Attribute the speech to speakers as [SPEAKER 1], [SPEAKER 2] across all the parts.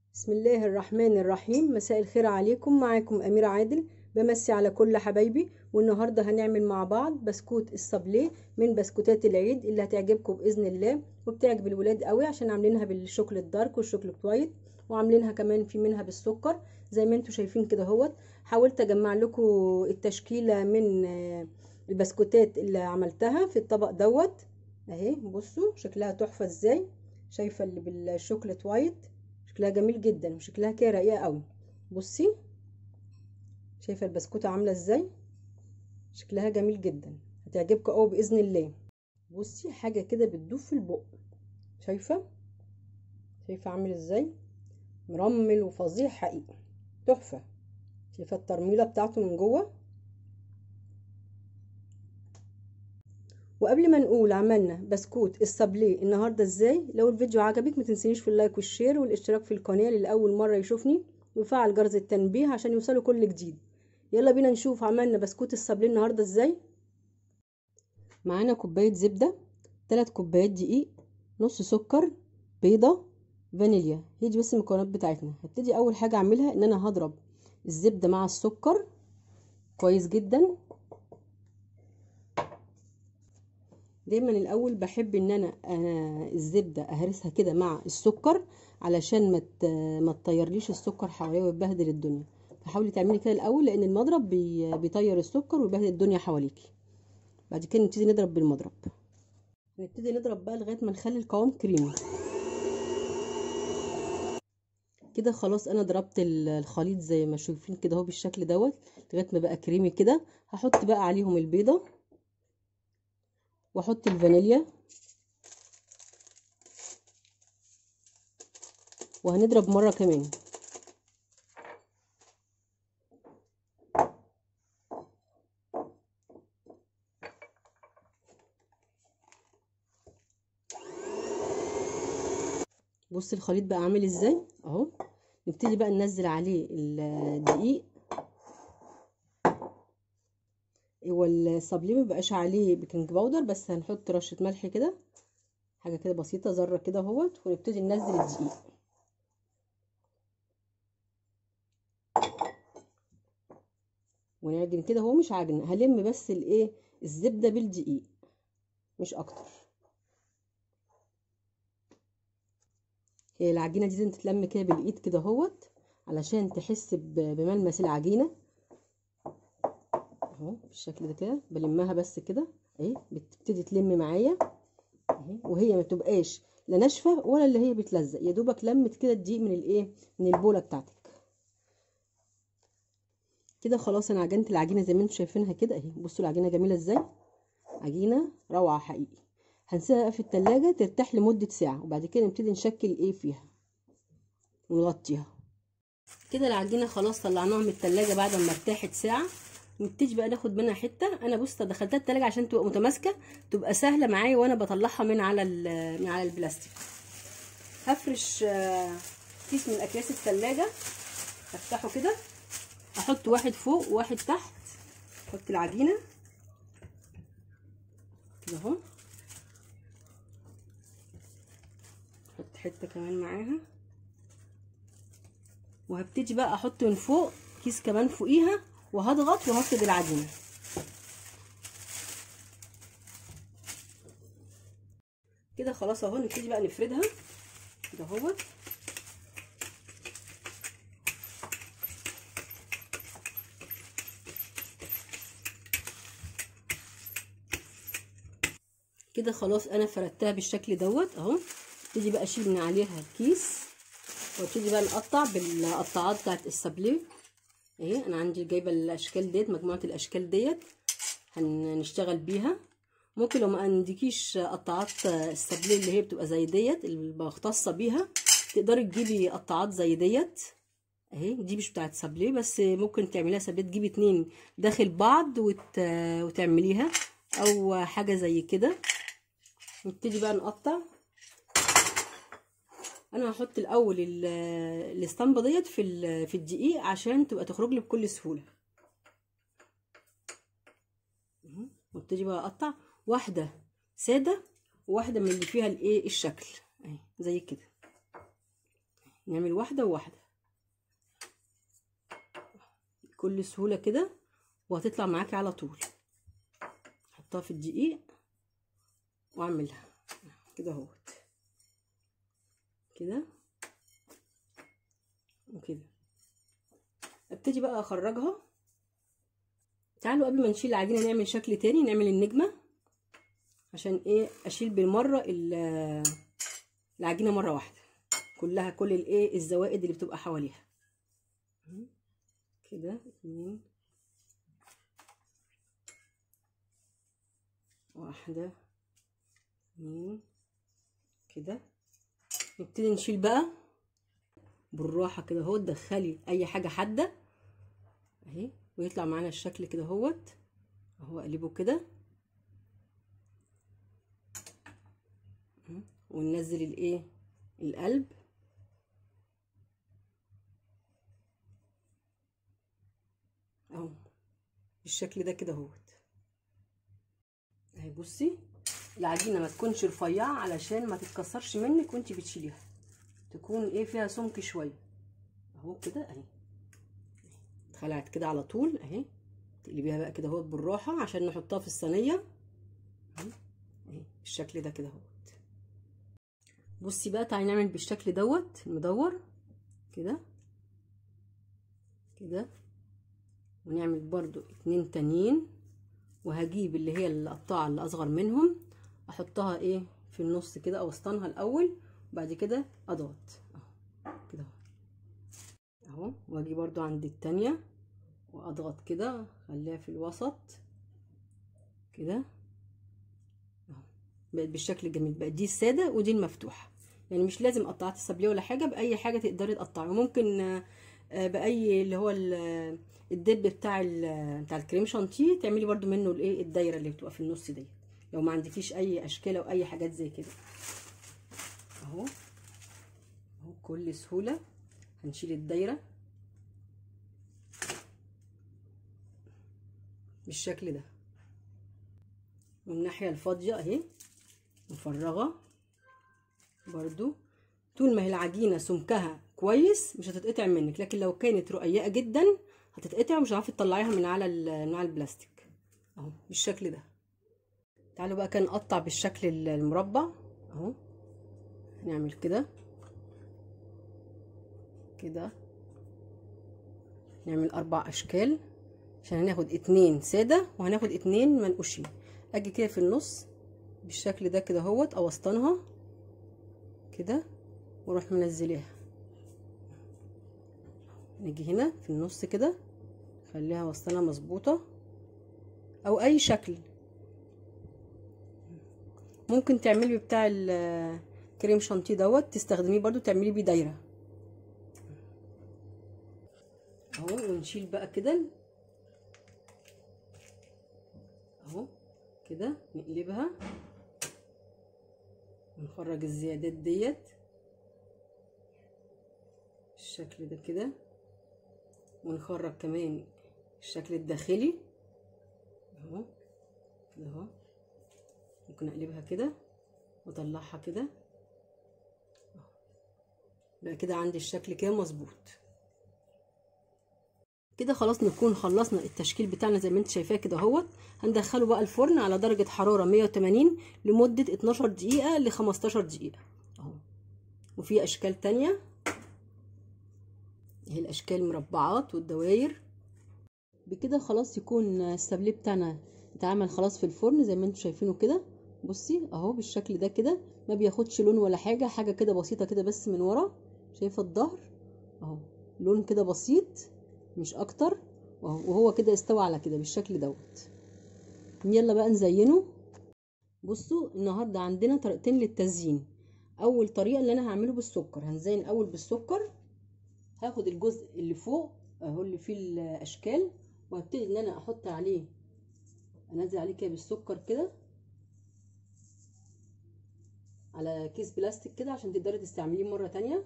[SPEAKER 1] بسم الله الرحمن الرحيم مساء الخير عليكم معاكم أميرة عادل بمسي على كل حبايبي والنهاردة هنعمل مع بعض بسكوت الصابليه من بسكوتات العيد اللي هتعجبكم بإذن الله وبتعجب الولاد قوي عشان عاملينها بالشوكولات دارك والشوكولات وايت وعاملينها كمان في منها بالسكر زي ما انتم شايفين كده اهوت حاولت اجمع لكم التشكيلة من البسكوتات اللي عملتها في الطبق دوت اهي بصوا شكلها تحفة ازاي شايفة اللي بالشوكولات وايت شكلها جميل جدا وشكلها كده رقيقه قوي بصي شايفه البسكوته عامله ازاي شكلها جميل جدا هتعجبكم قوي باذن الله بصي حاجه كده بتدوب في البق شايفه شايفه عامل ازاي مرمل وفظيع حقيقي تحفه شايفه الترميله بتاعته من جوه وقبل ما نقول عملنا بسكوت الصابليه النهارده ازاي لو الفيديو عجبك ما تنسينيش في اللايك والشير والاشتراك في القناه اللي لاول مره يشوفني ويفعل جرس التنبيه عشان يوصله كل جديد يلا بينا نشوف عملنا بسكوت الصابليه النهارده ازاي معانا كوبايه زبده 3 كوبايات دقيق نص سكر بيضه فانيليا هي دي بس المكونات بتاعتنا هبتدي اول حاجه اعملها ان انا هضرب الزبده مع السكر كويس جدا دايما الاول بحب ان انا الزبده اهرسها كده مع السكر علشان ما ما تطيرليش السكر حواليا ويبهدل الدنيا فحاولي تعملي كده الاول لان المضرب بي بيطير السكر ويبهدل الدنيا حواليكي بعد كده نبتدي نضرب بالمضرب نبتدي نضرب بقى لغايه ما نخلي القوام كريمي كده خلاص انا ضربت الخليط زي ما شايفين كده اهو بالشكل دوت لغايه ما بقى كريمي كده هحط بقى عليهم البيضه واحط الفانيليا وهنضرب مرة كمان بص الخليط بقى عامل ازاي اهو نبتدي بقى ننزل عليه الدقيق والصابليه مبقاش عليه بيكنج باودر بس هنحط رشه ملح كده حاجه كده بسيطه ذره كده اهوت ونبتدي ننزل الدقيق ونعجن كده هو مش عجن هلم بس الايه الزبده بالدقيق مش اكتر هي العجينه دي لازم تتلم كده بالايد كده اهوت علشان تحس بملمس العجينه اهو بالشكل ده كده بلمها بس كده اهي بتبتدي تلم معايا اهي وهي ما تبقاش لا ناشفه ولا اللي هي بتلزق يا دوبك لمت كده الدقيق من الايه من البوله بتاعتك كده خلاص انا عجنت العجينه زي ما انتم شايفينها كده اهي بصوا العجينه جميله ازاي عجينه روعه حقيقي هنسيبها في التلاجة ترتاح لمدة ساعة وبعد كده نبتدي نشكل ايه فيها ونغطيها كده العجينة خلاص طلعناها من التلاجة بعد ما ارتاحت ساعة نبتدي بقى ناخد منها حته انا بص دخلتها التلاجة عشان تبقى متماسكه تبقى سهله معايا وانا بطلعها من على من على البلاستيك هفرش كيس من اكياس التلاجة افتحه كده احط واحد فوق وواحد تحت احط العجينه كده اهو احط حته كمان معاها وهبتدي بقى احط من فوق كيس كمان فوقيها وهضغط وهفرد العجينه كده خلاص اهو نبتدي بقى نفردها كده اهوت كده خلاص انا فردتها بالشكل دوت اهو ابتدي بقى اشيل من عليها الكيس وابتدي بقى نقطع بالقطاعات بتاعت السابليه اهي انا عندي جايبه الاشكال ديت مجموعه الاشكال ديت هنشتغل بيها ممكن لو ما عندكيش قطاعات السابليه اللي هي بتبقى زي ديت اللي مختصه بيها تقدري تجيبي قطاعات زي ديت اهي دي مش بتاعت سابليه بس ممكن تعمليها سابليه تجيبي اتنين داخل بعض وت... وتعمليها او حاجه زي كده نبتدي بقى نقطع انا هحط الاول الاسطمبه ديت في في الدقيق عشان تبقى تخرج لي بكل سهوله وابتدي بقى اقطع واحده ساده وواحده من اللي فيها الايه الشكل اهي زي كده نعمل واحده وواحده بكل سهوله كده وهتطلع معاكي على طول حطها في الدقيق واعملها كده اهوت كده وكده ابتدي بقى اخرجها تعالوا قبل ما نشيل العجينه نعمل شكل تاني نعمل النجمه عشان ايه اشيل بالمره العجينه مره واحده كلها كل الايه الزوائد اللي بتبقى حواليها كده اتنين واحده اتنين كده نبتدي نشيل بقى بالراحه كده اهو تدخلي اي حاجه حاده اهي ويطلع معانا الشكل كده اهوت اهو اقلبه كده وننزل الايه القلب اهو بالشكل ده كده اهوت اهي بصي العجينه ما تكونش رفيعه علشان ما تتكسرش منك وانت بتشيليها تكون ايه فيها سمك شويه اهو كده اهي اتخلعت كده على طول اهي تقلبيها بقى كده اهوت بالراحه عشان نحطها في الصينيه اهي اهي بالشكل ده كده اهوت بصي بقى تعالي نعمل بالشكل دوت المدور كده كده ونعمل برضو اتنين تانيين وهجيب اللي هي القطاعه اللي اصغر منهم احطها ايه في النص كده او اسطنها الاول وبعد كده اضغط اهو كده اهو واجي برضو عند التانية واضغط كده خليها في الوسط كده اهو بقت بالشكل الجميل بقت دي الساده ودي المفتوحه يعني مش لازم قطعات الصابليه ولا حاجه باي حاجه تقدري تقطعي وممكن باي اللي هو الدب بتاع بتاع الكريم شانتيه تعملي برضو منه الايه الدايره اللي بتبقى في النص دي لو ما عندكيش اي اشكال او اي حاجات زي كده اهو اهو بكل سهوله هنشيل الدايره بالشكل ده والناحيه الفاضيه اهي مفرغه برضو طول ما هي العجينه سمكها كويس مش هتتقطع منك لكن لو كانت رقيقه جدا هتتقطع ومش هتعرفي تطلعيها من على من على البلاستيك اهو بالشكل ده تعالوا بقى كده نقطع بالشكل المربع اهو نعمل كده كده نعمل اربع اشكال عشان هناخد اتنين ساده وهناخد اتنين منقوشين اجي كده في النص بالشكل ده كده اهوت اوسطنها كده واروح منزلاها نيجي هنا في النص كده خليها وسطنا مظبوطه او اي شكل ممكن تعملي بتاع الكريم شانتيه دوت تستخدميه برضو تعملي بيه دايره اهو ونشيل بقى كده اهو كده نقلبها ونخرج الزيادات ديت بالشكل ده كده ونخرج كمان الشكل الداخلي اهو كده اهو ممكن اقلبها كده واطلعها كده بقى كده عندي الشكل كده مظبوط كده خلاص نكون خلصنا التشكيل بتاعنا زي ما انت شايفاه كده اهوت هندخله بقى الفرن على درجه حراره 180 لمده 12 دقيقه ل 15 دقيقه اهو وفي اشكال تانية اهي الاشكال مربعات والدواير بكده خلاص يكون السابليه بتاعنا اتعمل خلاص في الفرن زي ما انتم شايفينه كده بصي اهو بالشكل ده كده ما بياخدش لون ولا حاجه حاجه كده بسيطه كده بس من ورا شايفه الظهر اهو لون كده بسيط مش اكتر وهو كده استوى على كده بالشكل دوت يلا بقى نزينه بصوا النهارده عندنا طريقتين للتزيين اول طريقه اللي انا هعمله بالسكر هنزين الاول بالسكر هاخد الجزء اللي فوق اهو اللي فيه الاشكال وهبتدي ان انا احط عليه انزل عليه كده بالسكر كده على كيس بلاستيك كده عشان تقدري تستعمليه مره تانية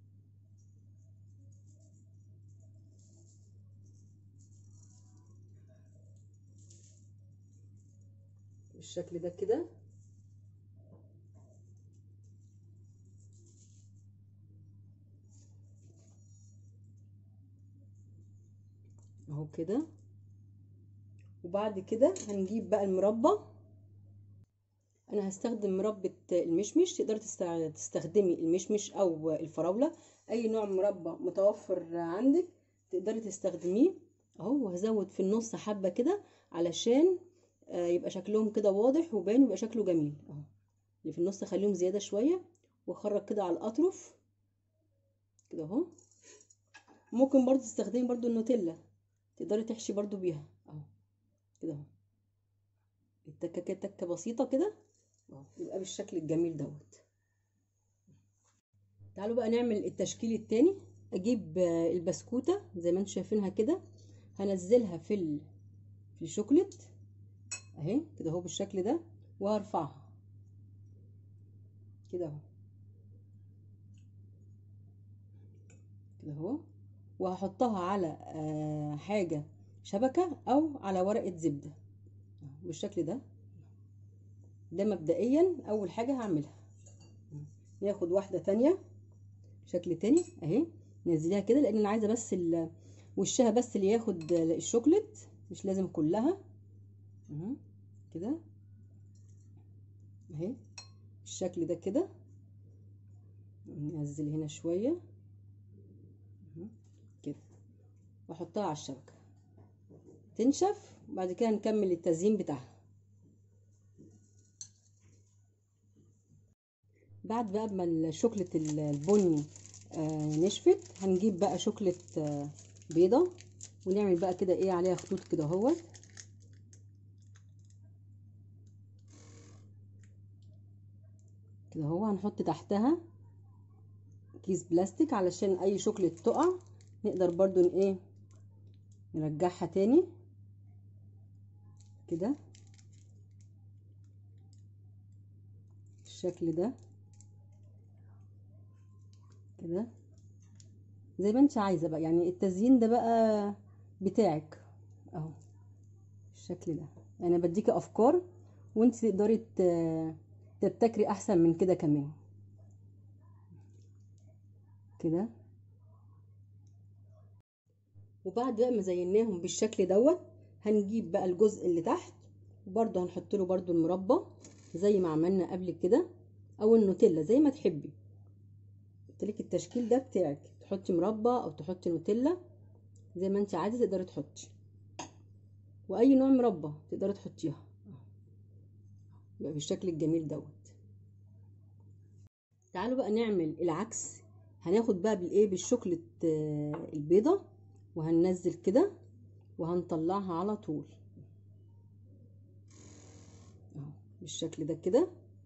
[SPEAKER 1] بالشكل ده كده اهو كده وبعد كده هنجيب بقى المربى انا هستخدم مربى المشمش تقدري تستخدمي المشمش او الفراوله اي نوع مربى متوفر عندك تقدري تستخدميه اهو وهزود في النص حبه كده علشان يبقى شكلهم كده واضح وباين ويبقى شكله جميل اهو اللي في النص خليهم زياده شويه واخرج كده على الاطرف كده اهو ممكن برضو تستخدمي برضو النوتيلا تقدري تحشي برضو بيها اهو كده اهو التكه كده تكه بسيطه كده اهو يبقى بالشكل الجميل دوت تعالوا بقى نعمل التشكيل التاني اجيب البسكوته زي ما انتم شايفينها كده هنزلها في ال... في الشوكليت اهي كده اهو بالشكل ده وهرفعها كده اهو كده اهو وهحطها على حاجه شبكه او على ورقه زبده بالشكل ده ده مبدئيا اول حاجه هعملها ناخد واحده تانية شكل تاني اهي ننزليها كده لان انا عايزه بس وشها بس اللي ياخد الشوكليت مش لازم كلها اهو كده اهي بالشكل ده كده ننزل هنا شويه كده واحطها على الشبكه تنشف وبعد كده نكمل التزيين بتاعها بعد بقى ما الشوكليت البني آه نشفت هنجيب بقى شوكليت آه بيضة ونعمل بقى كده ايه عليها خطوط كده اهوت كده اهو هنحط تحتها كيس بلاستيك علشان اي شوكليت تقع نقدر برضو ايه نرجعها تاني كده بالشكل ده كده زي ما انت عايزه بقى يعني التزيين ده بقى بتاعك اهو بالشكل ده انا يعني بديكي افكار وانت تقدري تبتكري احسن من كده كمان كده وبعد بقى ما زيناهم بالشكل دوت هنجيب بقى الجزء اللي تحت وبرده هنحط له برده المربى زي ما عملنا قبل كده او النوتيلا زي ما تحبي قلتلك التشكيل ده بتاعك تحطي مربى او تحطي نوتيلا زي ما انت عايزه تقدري تحطي واي نوع مربى تقدري تحطيها يبقى بالشكل الجميل دوت تعالوا بقى نعمل العكس هناخد بقى بالايه بالشوكليت البيضه وهننزل كده وهنطلعها على طول اهو بالشكل ده كده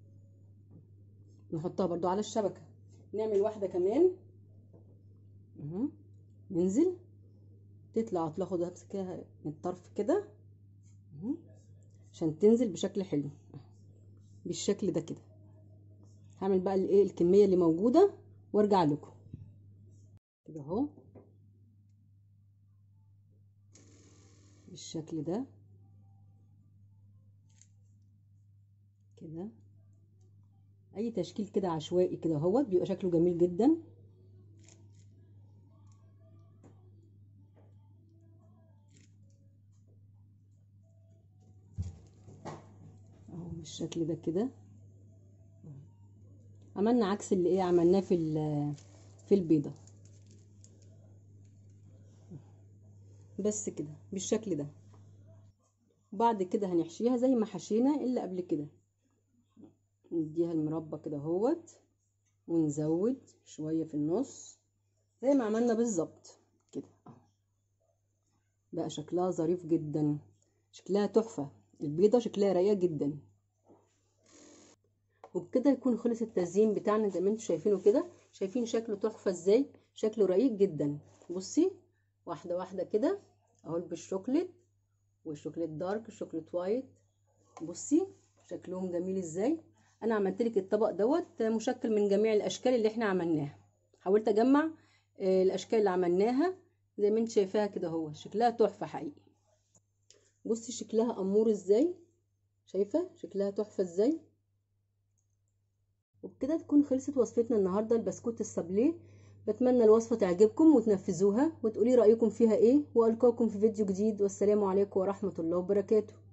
[SPEAKER 1] نحطها برضو على الشبكه نعمل واحده كمان اهو ننزل تطلع تاخد امسكها من الطرف كده اهو عشان تنزل بشكل حلو بالشكل ده كده هعمل بقى الايه الكميه اللي موجوده وارجع لكم كده اهو بالشكل ده كده اي تشكيل كده عشوائي كده اهوت بيبقى شكله جميل جدا اهو بالشكل ده كده عملنا عكس اللي ايه عملناه في في البيضه بس كده بالشكل ده وبعد كده هنحشيها زي ما حشينا اللي قبل كده نديها المربى كده اهوت ونزود شويه في النص زي ما عملنا بالظبط كده اهو بقى شكلها ظريف جدا شكلها تحفه البيضه شكلها رايقه جدا وبكده يكون خلص التزيين بتاعنا زي ما انتم شايفينه كده شايفين شكله تحفه ازاي شكله رقيق جدا بصي واحده واحده كده اهو بالشوكليت والشوكليت دارك الشوكليت وايت بصي شكلهم جميل ازاي انا عملت لك الطبق دوت مشكل من جميع الاشكال اللي احنا عملناها حاولت اجمع الاشكال اللي عملناها زي ما انت شايفاها كده اهو شكلها تحفه حقيقي بصي شكلها امور ازاي شايفه شكلها تحفه ازاي وبكده تكون خلصت وصفتنا النهارده البسكوت السابليه بتمنى الوصفة تعجبكم وتنفذوها وتقولي رأيكم فيها ايه وألقاكم في فيديو جديد والسلام عليكم ورحمة الله وبركاته